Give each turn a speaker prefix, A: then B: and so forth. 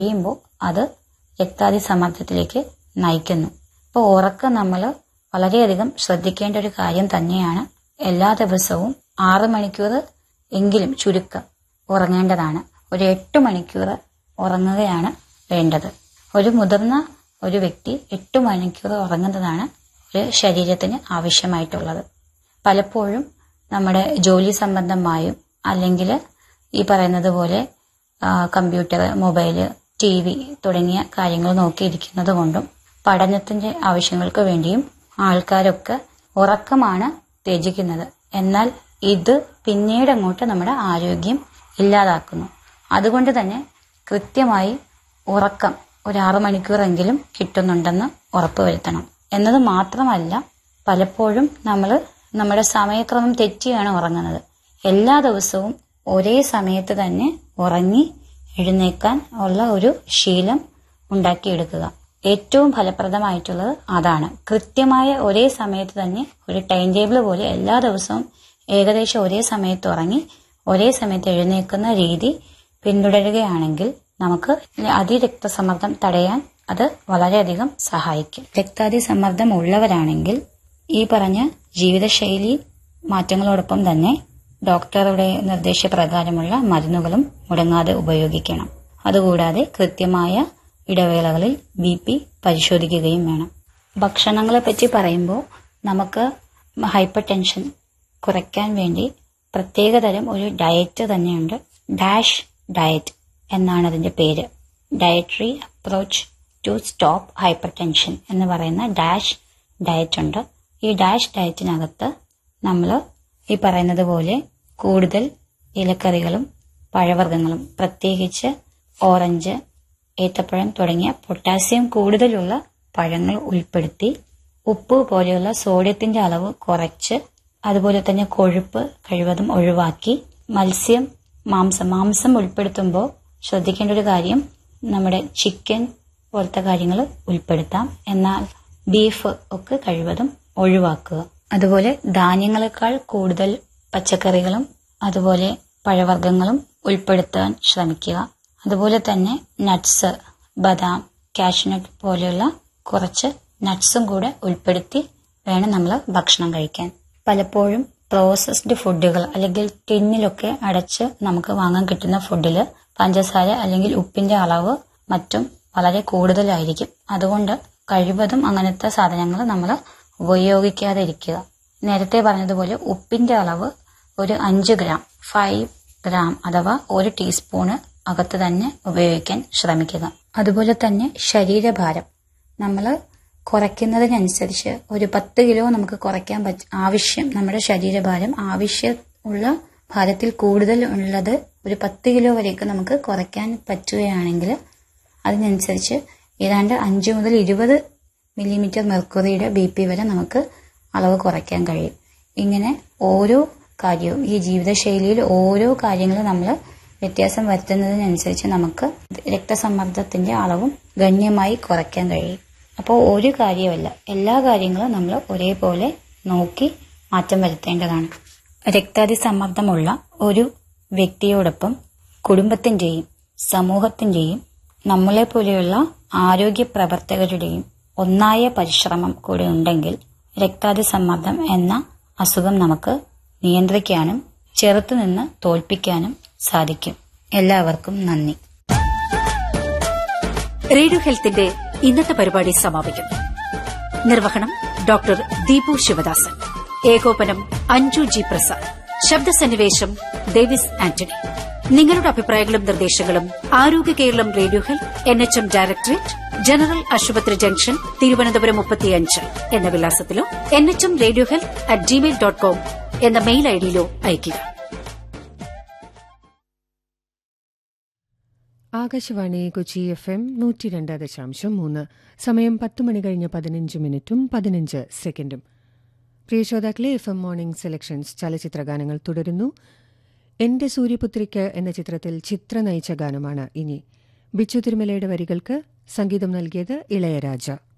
A: കഴിയുമ്പോൾ അത് രക്താതി സമ്മർദ്ദത്തിലേക്ക് നയിക്കുന്നു അപ്പോൾ ഉറക്കം നമ്മൾ വളരെയധികം ശ്രദ്ധിക്കേണ്ട ഒരു കാര്യം തന്നെയാണ് എല്ലാ ദിവസവും ആറ് മണിക്കൂർ എങ്കിലും ചുരുക്കം ഉറങ്ങേണ്ടതാണ് ഒരു എട്ട് മണിക്കൂർ ഉറങ്ങുകയാണ് വേണ്ടത് ഒരു മുതിർന്ന ഒരു വ്യക്തി എട്ട് മണിക്കൂർ ഉറങ്ങുന്നതാണ് ഒരു ശരീരത്തിന് ആവശ്യമായിട്ടുള്ളത് പലപ്പോഴും നമ്മുടെ ജോലി സംബന്ധമായും അല്ലെങ്കിൽ ഈ പറയുന്നത് പോലെ കമ്പ്യൂട്ടർ മൊബൈല് ടി വി തുടങ്ങിയ കാര്യങ്ങൾ നോക്കിയിരിക്കുന്നത് കൊണ്ടും പഠനത്തിന്റെ ആവശ്യങ്ങൾക്ക് വേണ്ടിയും ആൾക്കാരൊക്കെ ഉറക്കമാണ് ത്യജിക്കുന്നത് എന്നാൽ ഇത് പിന്നീട് അങ്ങോട്ട് നമ്മുടെ ആരോഗ്യം ഇല്ലാതാക്കുന്നു അതുകൊണ്ട് തന്നെ കൃത്യമായി ഉറക്കം ഒരു ആറു മണിക്കൂറെങ്കിലും കിട്ടുന്നുണ്ടെന്ന് ഉറപ്പുവരുത്തണം എന്നത് മാത്രമല്ല പലപ്പോഴും നമ്മൾ നമ്മുടെ സമയക്രമം തെറ്റിയാണ് ഉറങ്ങുന്നത് എല്ലാ ദിവസവും ഒരേ സമയത്ത് തന്നെ ഉറങ്ങി എഴുന്നേക്കാൻ ഉള്ള ഒരു ശീലം ഉണ്ടാക്കിയെടുക്കുക ഏറ്റവും ഫലപ്രദമായിട്ടുള്ളത് അതാണ് കൃത്യമായ ഒരേ സമയത്ത് തന്നെ ഒരു ടൈം ടേബിൾ പോലെ എല്ലാ ദിവസവും ഏകദേശം ഒരേ സമയത്ത് ഉറങ്ങി ഒരേ സമയത്ത് എഴുന്നേൽക്കുന്ന രീതി പിന്തുടരുകയാണെങ്കിൽ നമുക്ക് അതിരക്തസമ്മർദ്ദം തടയാൻ അത് വളരെയധികം സഹായിക്കും രക്താതി സമ്മർദ്ദം ഉള്ളവരാണെങ്കിൽ ഈ പറഞ്ഞ ജീവിതശൈലി മാറ്റങ്ങളോടൊപ്പം തന്നെ ഡോക്ടറുടെ നിർദ്ദേശപ്രകാരമുള്ള മരുന്നുകളും മുടങ്ങാതെ ഉപയോഗിക്കണം അതുകൂടാതെ കൃത്യമായ ഇടവേളകളിൽ ബി പി പരിശോധിക്കുകയും വേണം ഭക്ഷണങ്ങളെ പറ്റി പറയുമ്പോൾ നമുക്ക് ഹൈപ്പർ ടെൻഷൻ കുറയ്ക്കാൻ വേണ്ടി പ്രത്യേകതരം ഒരു ഡയറ്റ് തന്നെയുണ്ട് ഡാഷ് ഡയറ്റ് എന്നാണ് അതിന്റെ പേര് dietary approach to stop hypertension എന്ന് പറയുന്ന ഡാഷ് ഡയറ്റ് ഉണ്ട് ഈ ഡാഷ് ഡയറ്റിനകത്ത് നമ്മൾ ഈ പറയുന്നത് പോലെ കൂടുതൽ ഇലക്കറികളും പഴവർഗ്ഗങ്ങളും പ്രത്യേകിച്ച് ഓറഞ്ച് ഏത്തപ്പഴം തുടങ്ങിയ പൊട്ടാസ്യം കൂടുതലുള്ള പഴങ്ങൾ ഉൾപ്പെടുത്തി ഉപ്പ് പോലെയുള്ള സോഡിയത്തിന്റെ അളവ് കുറച്ച് അതുപോലെ തന്നെ കൊഴുപ്പ് കഴിവതും ഒഴിവാക്കി മത്സ്യം മാംസം മാംസം ഉൾപ്പെടുത്തുമ്പോൾ ശ്രദ്ധിക്കേണ്ട ഒരു കാര്യം നമ്മുടെ ചിക്കൻ പോലത്തെ കാര്യങ്ങൾ ഉൾപ്പെടുത്താം എന്നാൽ ബീഫ് ഒക്കെ കഴിവതും ഒഴിവാക്കുക അതുപോലെ ധാന്യങ്ങളെക്കാൾ കൂടുതൽ പച്ചക്കറികളും അതുപോലെ പഴവർഗ്ഗങ്ങളും ഉൾപ്പെടുത്താൻ ശ്രമിക്കുക അതുപോലെ തന്നെ നട്ട്സ് ബദാം കാഷ്നട്ട് പോലെയുള്ള കുറച്ച് നട്ട്സും കൂടെ ഉൾപ്പെടുത്തി വേണം നമ്മൾ ഭക്ഷണം കഴിക്കാൻ പലപ്പോഴും പ്രോസസ്ഡ് ഫുഡുകൾ അല്ലെങ്കിൽ ടിന്നിലൊക്കെ അടച്ച് നമുക്ക് വാങ്ങാൻ കിട്ടുന്ന ഫുഡിൽ പഞ്ചസാര അല്ലെങ്കിൽ ഉപ്പിന്റെ അളവ് മറ്റും വളരെ കൂടുതലായിരിക്കും അതുകൊണ്ട് കഴിവതും അങ്ങനത്തെ സാധനങ്ങൾ നമ്മൾ ഉപയോഗിക്കാതെ ഇരിക്കുക നേരത്തെ പറഞ്ഞതുപോലെ ഉപ്പിന്റെ അളവ് ഒരു അഞ്ച് ഗ്രാം ഫൈവ് ഗ്രാം അഥവാ ഒരു ടീസ്പൂണ് അകത്ത് തന്നെ ഉപയോഗിക്കാൻ ശ്രമിക്കുക അതുപോലെ തന്നെ ശരീരഭാരം നമ്മൾ കുറയ്ക്കുന്നതിനനുസരിച്ച് ഒരു പത്ത് കിലോ നമുക്ക് കുറയ്ക്കാൻ പറ്റ ആവശ്യം നമ്മുടെ ശരീരഭാരം ആവശ്യം ഉള്ള ഭാരത്തിൽ കൂടുതൽ ഉള്ളത് ഒരു പത്ത് കിലോ വരെയൊക്കെ നമുക്ക് കുറയ്ക്കാൻ പറ്റുകയാണെങ്കിൽ അതിനനുസരിച്ച് ഏതാണ്ട് അഞ്ച് മുതൽ ഇരുപത് മില്ലിമീറ്റർ മെർക്കുറിയുടെ ബി പി വരെ നമുക്ക് അളവ് കുറയ്ക്കാൻ കഴിയും ഇങ്ങനെ ഓരോ കാര്യവും ഈ ജീവിതശൈലിയിൽ ഓരോ കാര്യങ്ങളും നമ്മൾ വ്യത്യാസം വരുത്തുന്നതിനനുസരിച്ച് നമുക്ക് രക്തസമ്മർദ്ദത്തിന്റെ അളവും ഗണ്യമായി കുറയ്ക്കാൻ കഴിയും അപ്പോൾ ഒരു കാര്യമല്ല എല്ലാ കാര്യങ്ങളും നമ്മൾ ഒരേപോലെ നോക്കി മാറ്റം വരുത്തേണ്ടതാണ് രക്താതി സമ്മർദ്ദമുള്ള ഒരു വ്യക്തിയോടൊപ്പം കുടുംബത്തിന്റെയും സമൂഹത്തിന്റെയും നമ്മളെ പോലെയുള്ള ആരോഗ്യ പ്രവർത്തകരുടെയും ഒന്നായ പരിശ്രമം കൂടി ഉണ്ടെങ്കിൽ രക്താതി സമ്മർദ്ദം എന്ന അസുഖം നമുക്ക് നിയന്ത്രിക്കാനും ചെറുത്തുനിന്ന് തോൽപ്പിക്കാനും സാധിക്കും എല്ലാവർക്കും നന്ദി
B: റേഡിയോ ഹെൽത്തിന്റെ ഇന്നത്തെ പരിപാടി സമാപിക്കുന്നു നിർവഹണം ഡോക്ടർ ദീപു ശിവദാസൻ ഏകോപനം അഞ്ജു ജി പ്രസാദ് ശബ്ദസന്നിവേശം ഡേവിസ് ആന്റണി നിങ്ങളുടെ അഭിപ്രായങ്ങളും നിർദ്ദേശങ്ങളും ആരോഗ്യ Keralam radio health N H M directorate general ആശുപത്രി ജംഗ്ഷൻ തിരുവനന്തപുരം മുപ്പത്തിയഞ്ച് എന്ന വിലാസത്തിലോ N H M radio health at gmail dot com എന്ന മെയിൽ ഐഡിയിലോ അയയ്ക്കുക
C: ആകാശവാണി കൊച്ചി എഫ് എം നൂറ്റി രണ്ട് ദശാംശം മൂന്ന് സമയം പത്ത് മണി കഴിഞ്ഞ് പതിനഞ്ച് മിനിറ്റും പതിനഞ്ച് സെക്കൻഡും പ്രിയ ശ്രോതാക്കളെ എഫ് എം മോർണിംഗ് സെലക്ഷൻസ് ചലച്ചിത്ര ഗാനങ്ങൾ തുടരുന്നു എന്റെ സൂര്യപുത്രിക്ക് എന്ന ചിത്രത്തിൽ ചിത്ര നയിച്ച ഗാനമാണ് ഇനി ബിച്ചു തിരുമലയുടെ വരികൾക്ക് സംഗീതം നൽകിയത് ഇളയരാജ